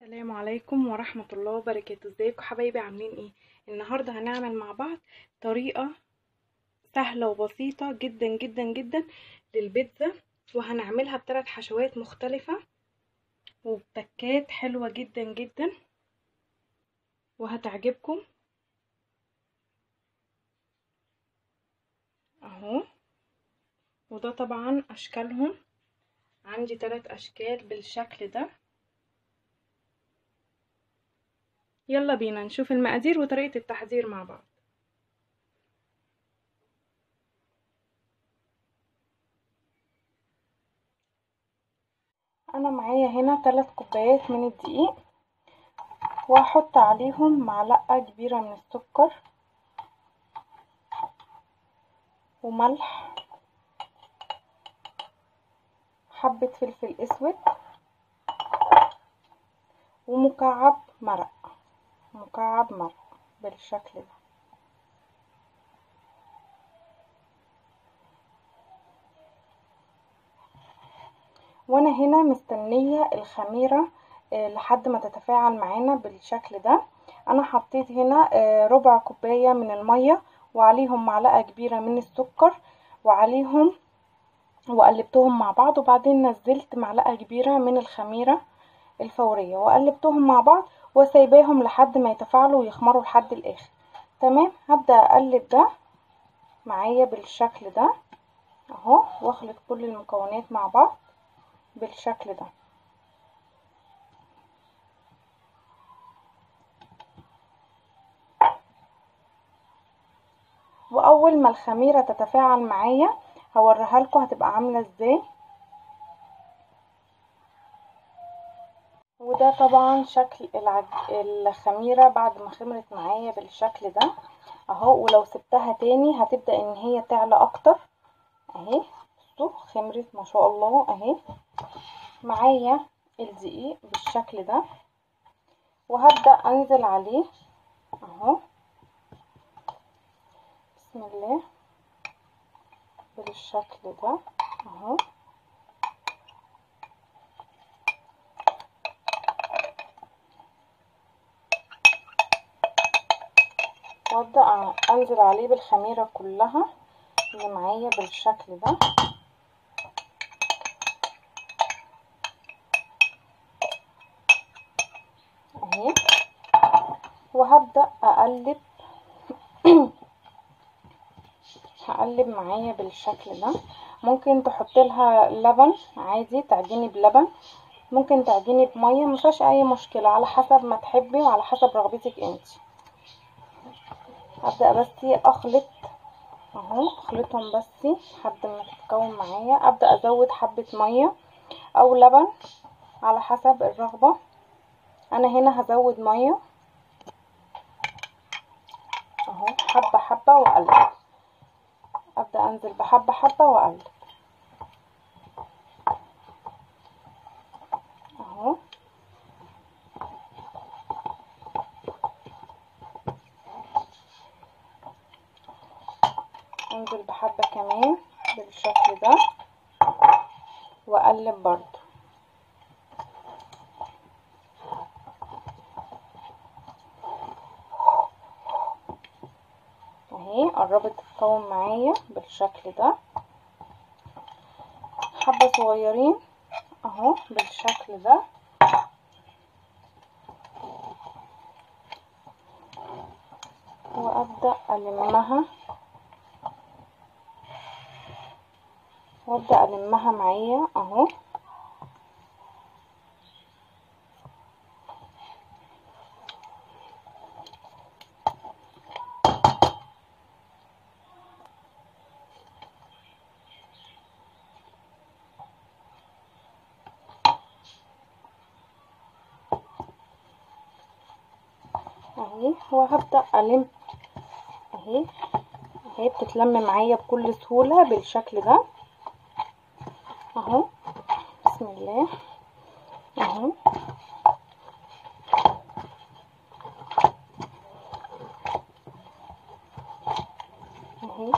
السلام عليكم ورحمة الله وبركاته ازيكم حبايبي عاملين ايه النهاردة هنعمل مع بعض طريقة سهلة وبسيطة جدا جدا جدا للبيتزا وهنعملها بثلاث حشوات مختلفة وبتكات حلوة جدا جدا وهتعجبكم اهو وده طبعا اشكالهم عندي ثلاث اشكال بالشكل ده يلا بينا نشوف المقادير وطريقة التحضير مع بعض انا معايا هنا 3 كوبايات من الدقيق وهحط عليهم معلقة كبيرة من السكر وملح حبة فلفل اسود ومكعب مرق مكعب مرق بالشكل ده وانا هنا مستنية الخميرة لحد ما تتفاعل معانا بالشكل ده انا حطيت هنا ربع كوباية من المية وعليهم معلقة كبيرة من السكر وعليهم وقلبتهم مع بعض وبعدين نزلت معلقة كبيرة من الخميرة الفورية وقلبتهم مع بعض وسايباهم لحد ما يتفاعلوا ويخمروا لحد الاخر تمام هبدأ اقلب ده معايا بالشكل ده اهو واخلط كل المكونات مع بعض بالشكل ده واول ما الخميرة تتفاعل معايا هوريها لكم هتبقى عاملة ازاي وده طبعا شكل العج... الخميرة بعد ما خمرت معايا بالشكل ده اهو ولو سبتها تاني هتبدأ ان هي تعلى اكتر اهي بصوا خمرت ما شاء الله اهي معايا الدقيق بالشكل ده وهبدأ انزل عليه اهو بسم الله بالشكل ده اهو وابدأ انزل عليه بالخميرة كلها اللي معايا بالشكل ده اهي وهبدأ اقلب هقلب معايا بالشكل ده ممكن تحط لها لبن عادي تعجني بلبن ممكن تعجني بميه مفيهاش اي مشكله على حسب ما تحبي وعلى حسب رغبتك انت هبدا بس اخلط اهو اخلطهم بس لحد ما تتكون معايا ابدا ازود حبه ميه او لبن على حسب الرغبه انا هنا هزود ميه اهو حبه حبه واقلب ابدا انزل بحبه حبه واقلب اهو انزل بحبه كمان بالشكل ده واقلب برضو اهي قربت تتكون معايا بالشكل ده حبة صغيرين اهو بالشكل ده وابدأ المها وابدأ المها معايا اهو اهي وهبدأ الم اهي اهي بتتلم معايا بكل سهولة بالشكل ده اهو بسم الله اهو اهي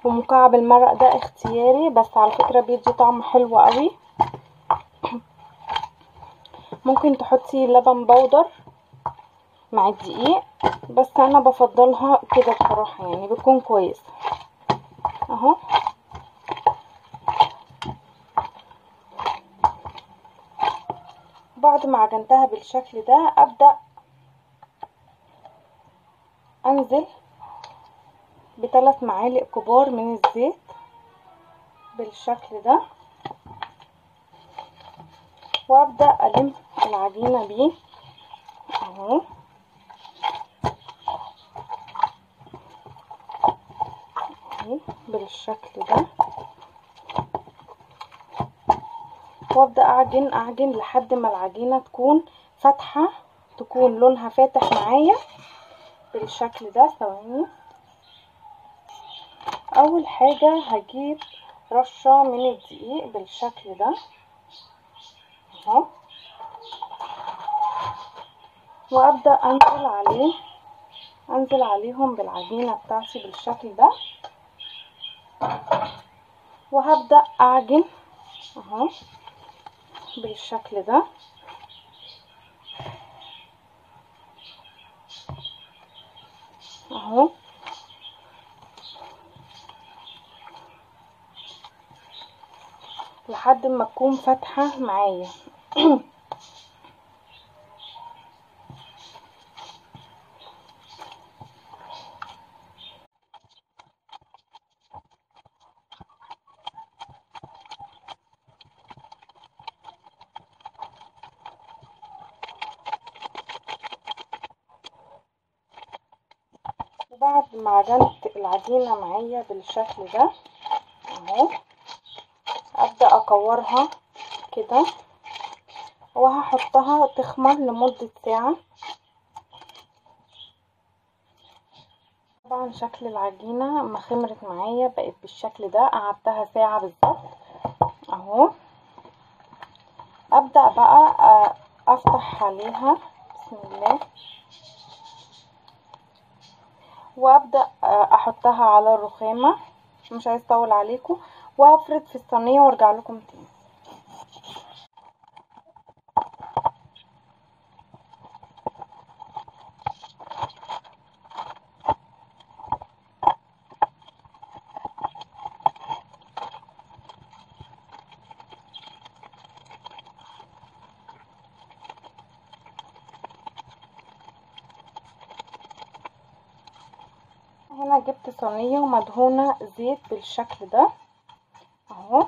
ومكعب المرق ده اختياري بس على فكرة بيدي طعم حلو قوي ممكن تحطي لبن بودر مع الدقيق بس انا بفضلها كده بصراحة يعني بتكون كويسة اهو بعد ما عجنتها بالشكل ده ابدأ انزل بثلاث معالق كبار من الزيت بالشكل ده وابدأ الم العجينة بيه اهو اهي بالشكل ده وابدأ اعجن اعجن لحد ما العجينة تكون فاتحة تكون لونها فاتح معايا بالشكل ده ثواني اول حاجة هجيب رشة من الدقيق بالشكل ده اهو وابدأ انزل عليه انزل عليهم بالعجينة بتاعتي بالشكل ده وهبدأ اعجن اهو بالشكل ده اهو لحد ما تكون فاتحة معايا وبعد ما عجنت العجينة معايا بالشكل ده اهو ابدأ اكورها كده وهحطها تخمر لمدة ساعة طبعا شكل العجينة اما خمرت معايا بقت بالشكل ده قعدتها ساعة بالظبط اهو ابدأ بقى افتح عليها بسم الله وابدأ احطها على الرخامة مش عايز اطول عليكم وافرد في الصينية وارجع لكم تاني هنا جبت صينية مدهونة زيت بالشكل ده اهو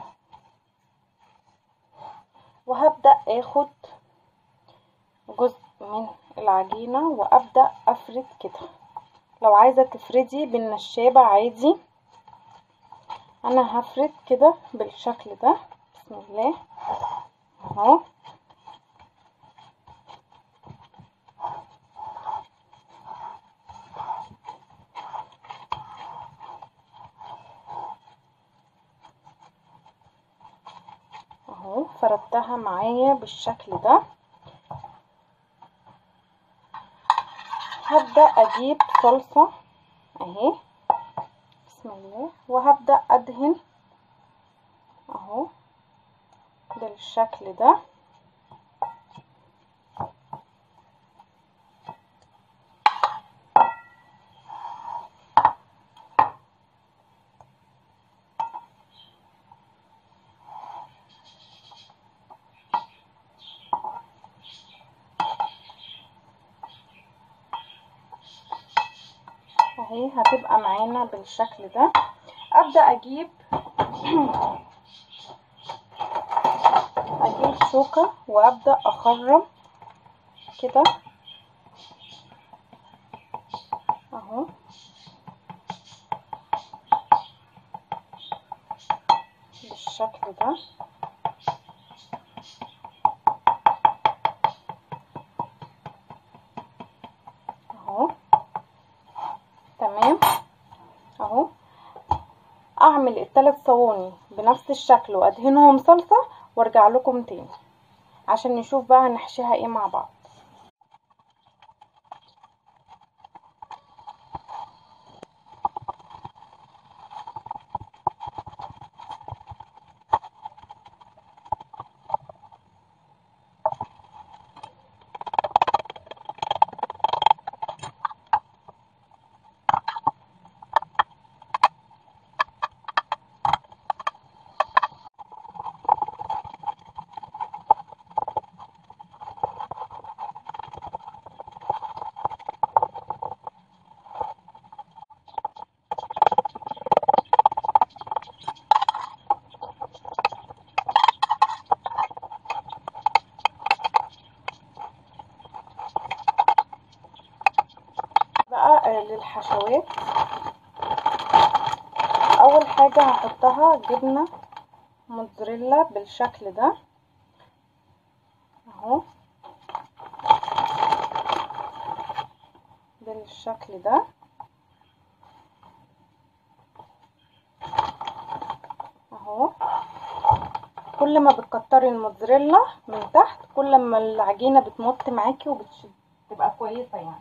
وهبدأ اخد جزء من العجينة وابدأ افرد كده لو عايزة تفردي بالنشابة عادي انا هفرد كده بالشكل ده بسم الله اهو اهو فردتها معايا بالشكل ده هبدأ اجيب صلصة اهي بسم الله وهبدأ ادهن اهو بالشكل ده اهي هتبقى معانا بالشكل ده ابدا اجيب اجيب شوكة وابدا اخرم كده اهو بالشكل ده اهو تمام اهو اعمل الثلاث صواني بنفس الشكل وادهنهم صلصة وارجع لكم تاني عشان نشوف بقى هنحشيها ايه مع بعض الحشوات اول حاجة هحطها جبنة موتزاريلا بالشكل ده اهو بالشكل ده اهو كل ما بتكتري الموتزاريلا من تحت كل ما العجينه بتمط معاكي وبتبقى كويسه يعني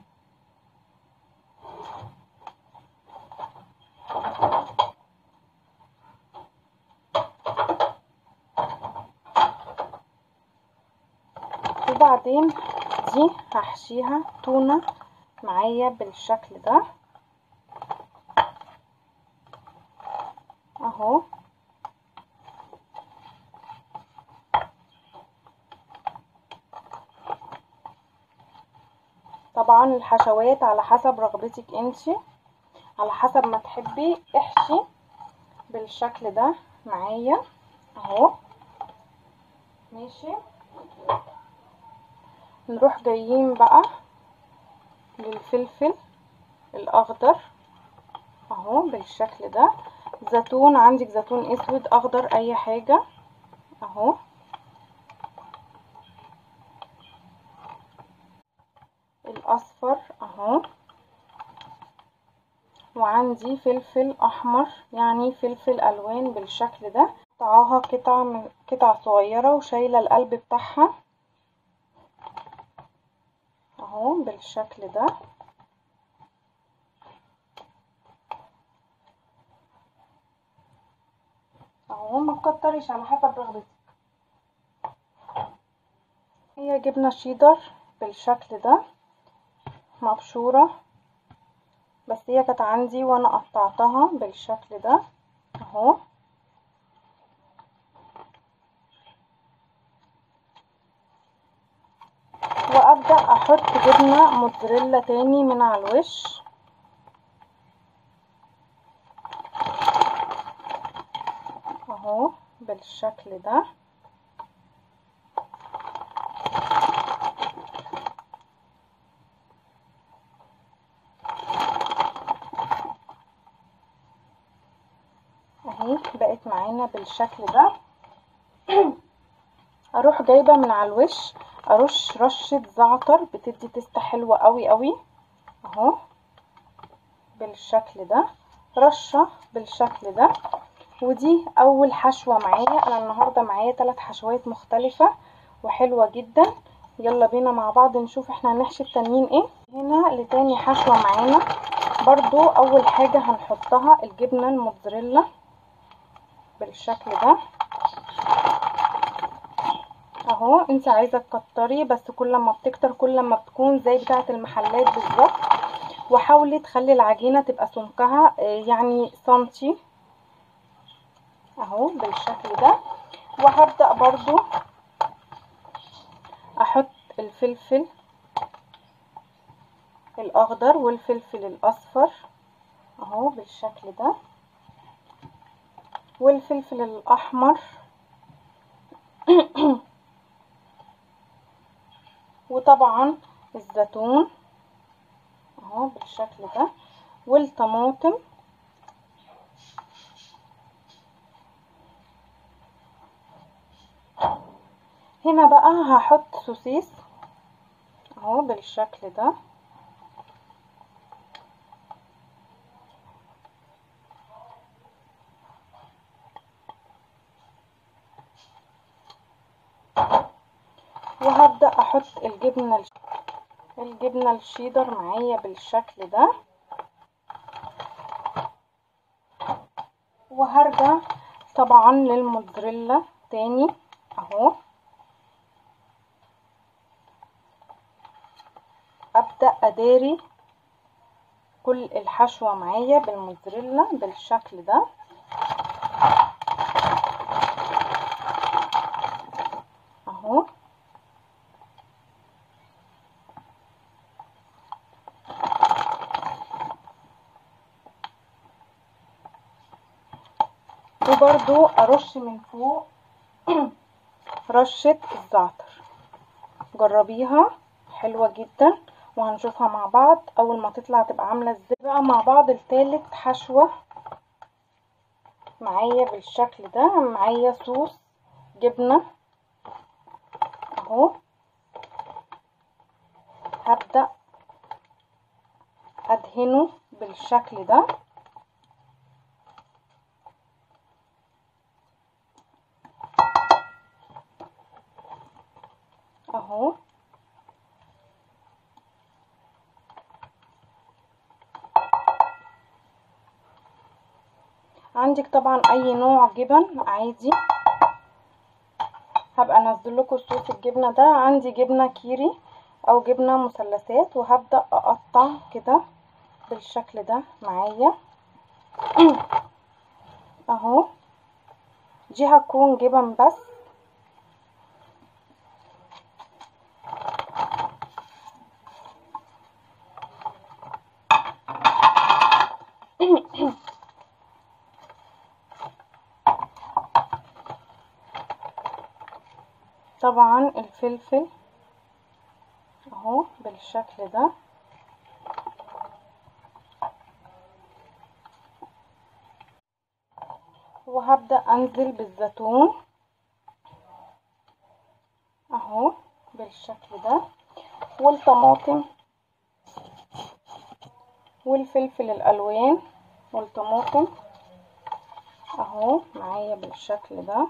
وبعدين دي هحشيها تونه معايا بالشكل ده اهو طبعا الحشوات على حسب رغبتك انتي على حسب ما تحبي احشي بالشكل ده معايا اهو ماشي نروح جايين بقى للفلفل الاخضر اهو بالشكل ده زيتون عندك زيتون اسود اخضر اي حاجة اهو الاصفر اهو وعندي فلفل احمر يعني فلفل الوان بالشكل ده قطعاها قطع من قطع صغيرة وشايلة القلب بتاعها اهو بالشكل ده اهو ما تكتريش على حسب رغبتك هي جبنة شيدر بالشكل ده مبشورة بس هي كانت عندي وانا قطعتها بالشكل ده اهو وابدأ احط جبنة موتزاريلا تاني من على الوش اهو بالشكل ده اهي بقت معانا بالشكل ده اروح جايبه من على الوش ارش رشه زعتر بتدي تست حلوه قوي قوي اهو بالشكل ده رشه بالشكل ده ودي اول حشوه معايا انا النهارده معايا ثلاث حشوات مختلفه وحلوه جدا يلا بينا مع بعض نشوف احنا هنحشي التانيين ايه هنا لتاني حشوه معانا برضو اول حاجه هنحطها الجبنه الموتزاريلا بالشكل ده اهو انت عايزه تكتري بس كل ما بتكتر كل ما بتكون زي بتاعه المحلات بالظبط وحاولي تخلي العجينه تبقى سمكها يعني سنتي اهو بالشكل ده وهبدا برضو احط الفلفل الاخضر والفلفل الاصفر اهو بالشكل ده والفلفل الاحمر وطبعا الزيتون اهو بالشكل ده والطماطم هنا بقى هحط سوسيس اهو بالشكل ده وهبدأ احط الجبنة الجبنة الشيدر معايا بالشكل ده وهرجع طبعا للموتزاريلا تاني اهو ابدأ اداري كل الحشوة معايا بالموتزاريلا بالشكل ده اهو وبرضو ارش من فوق رشة الزعتر جربيها حلوة جدا وهنشوفها مع بعض اول ما تطلع تبقى عامله ازاي بقى مع بعض التالت حشوه معايا بالشكل ده معايا صوص جبنه اهو هبدا ادهنه بالشكل ده اهو عندك طبعا اي نوع جبن عادي هبقى انزل لكم صوص الجبنه ده عندي جبنه كيري او جبنه مثلثات وهبدا اقطع كده بالشكل ده معايا اهو دي هتكون جبن بس طبعا الفلفل اهو بالشكل ده وهبدأ انزل بالزيتون اهو بالشكل ده والطماطم والفلفل الالوان والطماطم اهو معايا بالشكل ده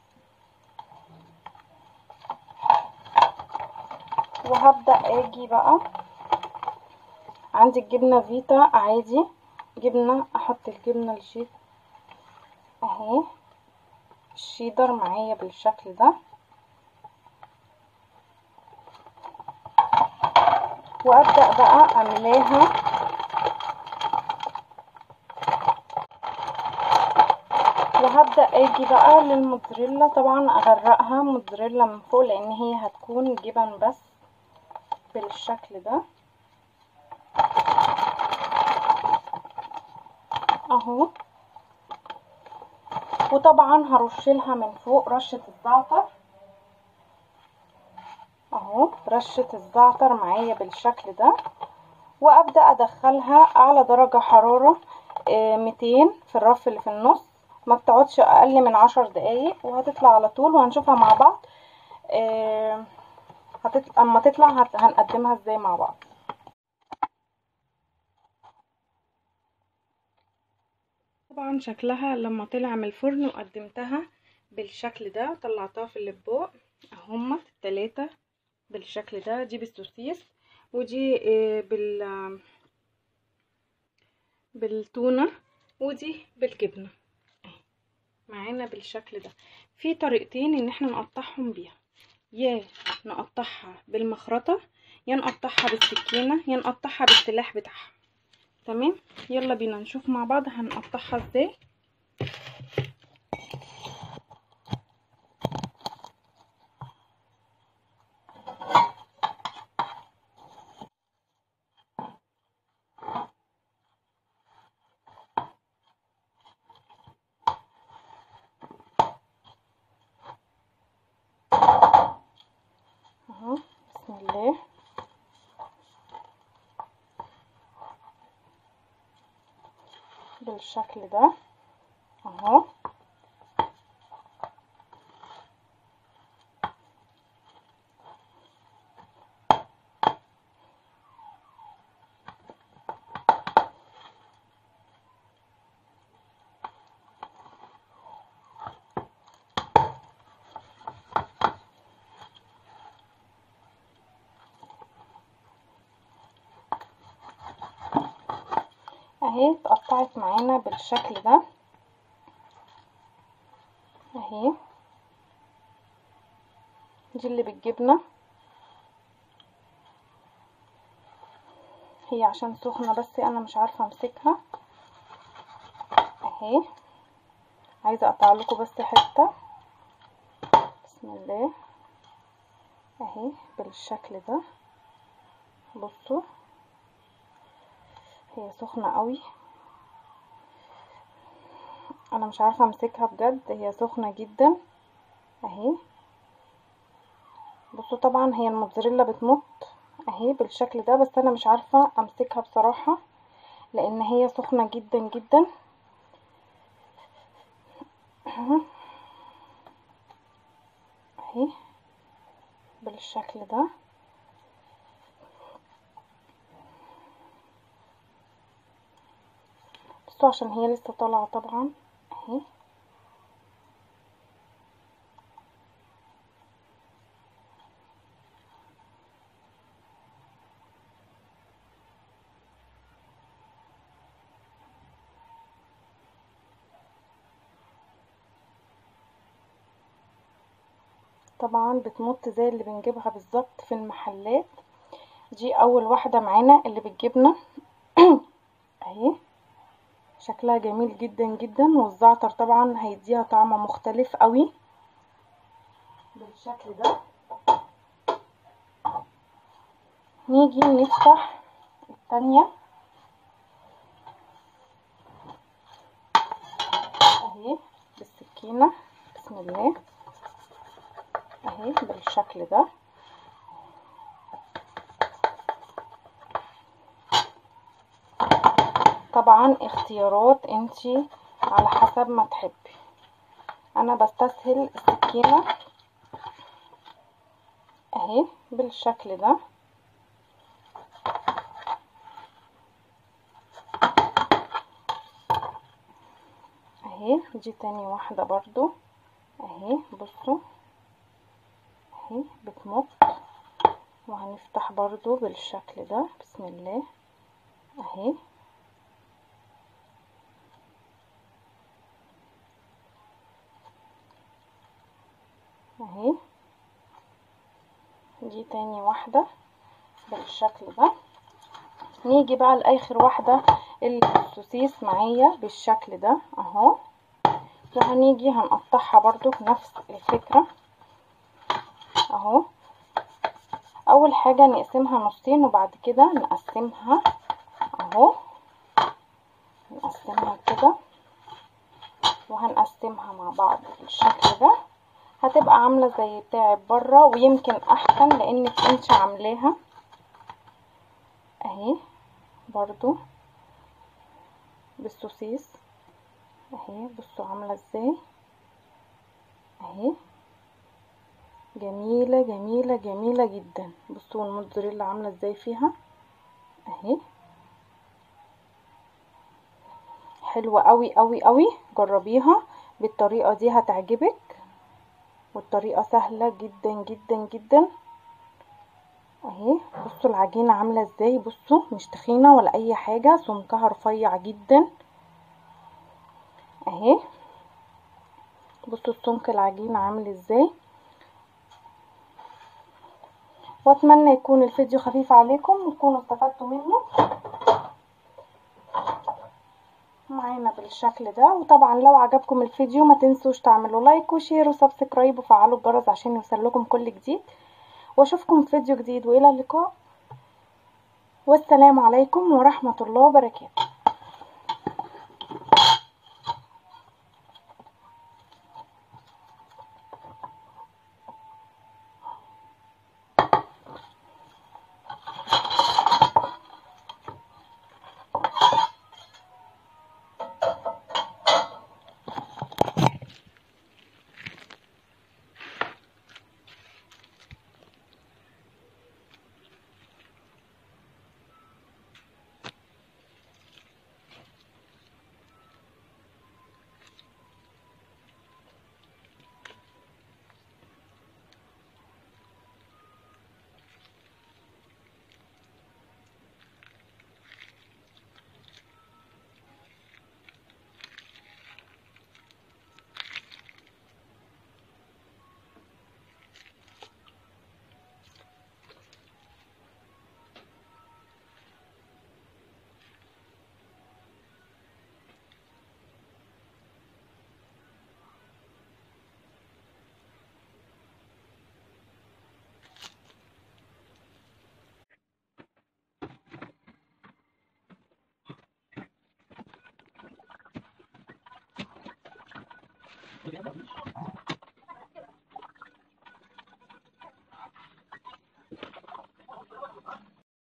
وهبدأ اجي بقى عندي الجبنة فيتا عادي جبنة احط الجبنة الشيت اهي الشيدر معايا بالشكل ده وابدأ بقى املاها وهبدأ اجي بقى للموتزاريلا طبعا اغرقها موتزاريلا من فوق لان هي هتكون جبن بس بالشكل ده اهو وطبعا هرش لها من فوق رشة الزعتر اهو رشة الزعتر معايا بالشكل ده وابدأ ادخلها اعلى درجة حرارة ميتين في الرف اللي في النص ما بتقعدش اقل من عشر دقايق وهتطلع على طول وهنشوفها مع بعض هتطلع اما تطلع هت... هنقدمها ازاي مع بعض طبعا شكلها لما طلع من الفرن وقدمتها بالشكل ده طلعتها في الاطباق هما التلاتة بالشكل ده دي بالسوسيس ودي بال بالتونة ودي بالجبنة معانا بالشكل ده في طريقتين ان احنا نقطعهم بيها يا نقطعها بالمخرطة يا نقطعها بالسكينة يا نقطعها بالسلاح بتاعها تمام يلا بينا نشوف مع بعض هنقطعها ازاي اهو بسم الله بالشكل ده اهو اهي اتقطعت معانا بالشكل ده اهي دي اللي بالجبنة هي عشان سخنة بس انا مش عارفة امسكها اهي عايزة اقطع لكم بس حتة بسم الله اهي بالشكل ده بصوا هي سخنة قوي انا مش عارفة امسكها بجد هي سخنة جدا اهي بصوا طبعا هي الموتزاريلا بتمط اهي اهي بالشكل ده بس انا مش عارفة امسكها بصراحة لان هي سخنة جدا جدا اهي بالشكل ده بصوا عشان هي لسه طالعة طبعا اهي طبعا بتمط زي اللي بنجيبها بالظبط في المحلات دي اول واحدة معانا اللي بالجبنة اهي شكلها جميل جدا جدا والزعتر طبعا هيديها طعم مختلف قوي بالشكل ده نيجي نفتح التانية اهي بالسكينة بسم الله اهي بالشكل ده طبعا اختيارات انتي على حسب ما تحبي انا بستسهل السكينة اهي بالشكل ده اهي دي تاني واحدة برضو اهي بصوا اهي بتمط وهنفتح برضو بالشكل ده بسم الله اهي اهي دي تاني واحدة بالشكل ده نيجي بقى لاخر واحدة السوسيس معايا بالشكل ده اهو وهنيجي هنقطعها برضو بنفس الفكرة اهو اول حاجة نقسمها نصين وبعد كده نقسمها اهو نقسمها كده وهنقسمها مع بعض بالشكل ده هتبقى عاملة زي بتاعت بره ويمكن احسن لانك انت عاملاها اهي برضو بالسوسيس اهي بصوا عاملة ازاي اهي جميلة جميلة جميلة جدا بصوا الموتزاريلا عاملة ازاي فيها اهي حلوة قوي قوي قوي جربيها بالطريقة دي هتعجبك والطريقة سهلة جدا جدا جدا اهي بصوا العجينة عاملة ازاي بصوا مش تخينة ولا اي حاجة سمكها رفيع جدا اهي بصوا السمك العجينة عامل ازاي واتمنى يكون الفيديو خفيف عليكم وتكونوا استفدتوا منه معانا بالشكل ده وطبعا لو عجبكم الفيديو ما تنسوش تعملوا لايك وشير وسبسكرايب وفعلوا الجرس عشان يوصلكم كل جديد واشوفكم في فيديو جديد والى اللقاء والسلام عليكم ورحمة الله وبركاته Obrigado.